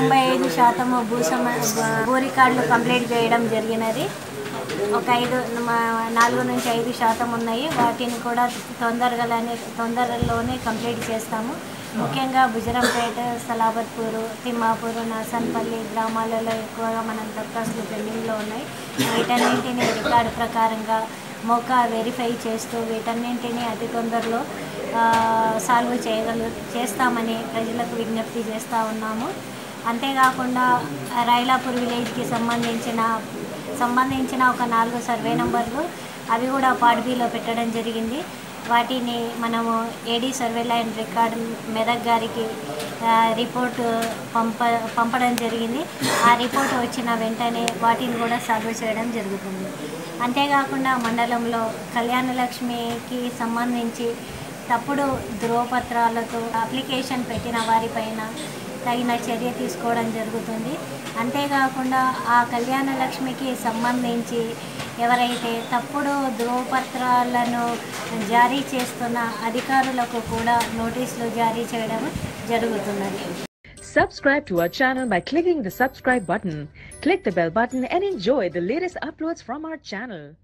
తొంభై ఐదు శాతము భూసమ భూ రికార్డులు కంప్లీట్ చేయడం జరిగినది ఒక ఐదు మా- నాలుగు నుంచి ఐదు శాతం ఉన్నాయి వాటిని కూడా తొందరగానే తొందరలోనే కంప్లీట్ చేస్తాము ముఖ్యంగా బుజరంపేట సలాబత్పూరు తిమ్మాపూరు నర్సన్పల్లి గ్రామాలలో ఎక్కువగా మన దరఖాస్తులు పెండింగ్లో ఉన్నాయి వీటన్నింటినీ రికార్డు ప్రకారంగా మోకా వెరిఫై చేస్తూ వీటన్నింటినీ అతి తొందరలో ఆ, సాల్వ్ చేయగలు చేస్తామని ప్రజలకు విజ్ఞప్తి చేస్తూ ఉన్నాము అంతేకాకుండా రైలాపూర్ విలేజ్కి సంబంధించిన సంబంధించిన ఒక నాలుగు సర్వే నంబర్లు అవి కూడా పార్ట్ బిలో పెట్టడం జరిగింది వాటిని మనము AD survey line record Medak గారికి ఆ, రిపోర్ట్ పంప పంపడం జరిగింది ఆ రిపోర్ట్ వచ్చిన వెంటనే వాటిని కూడా సాల్వ్ చేయడం జరుగుతుంది అంతేకాకుండా మండలంలో కళ్యాణ లక్ష్మికి సంబంధించి తప్పుడు ధ్రువపత్రాలతో అప్లికేషన్ పెట్టిన వారిపైన తగిన చర్య తీసుకోవడం జరుగుతుంది అంతేకాకుండా ఆ కళ్యాణ లక్ష్మికి సంబంధించి ఎవరైతే తప్పుడు ధ్రువపత్రాలను జారీ చేస్తున్న అధికారులకు కూడా నోటీసులు జారీ చేయడం జరుగుతున్నది Subscribe to our channel by clicking the subscribe button. Click the bell button and enjoy the latest uploads from our channel.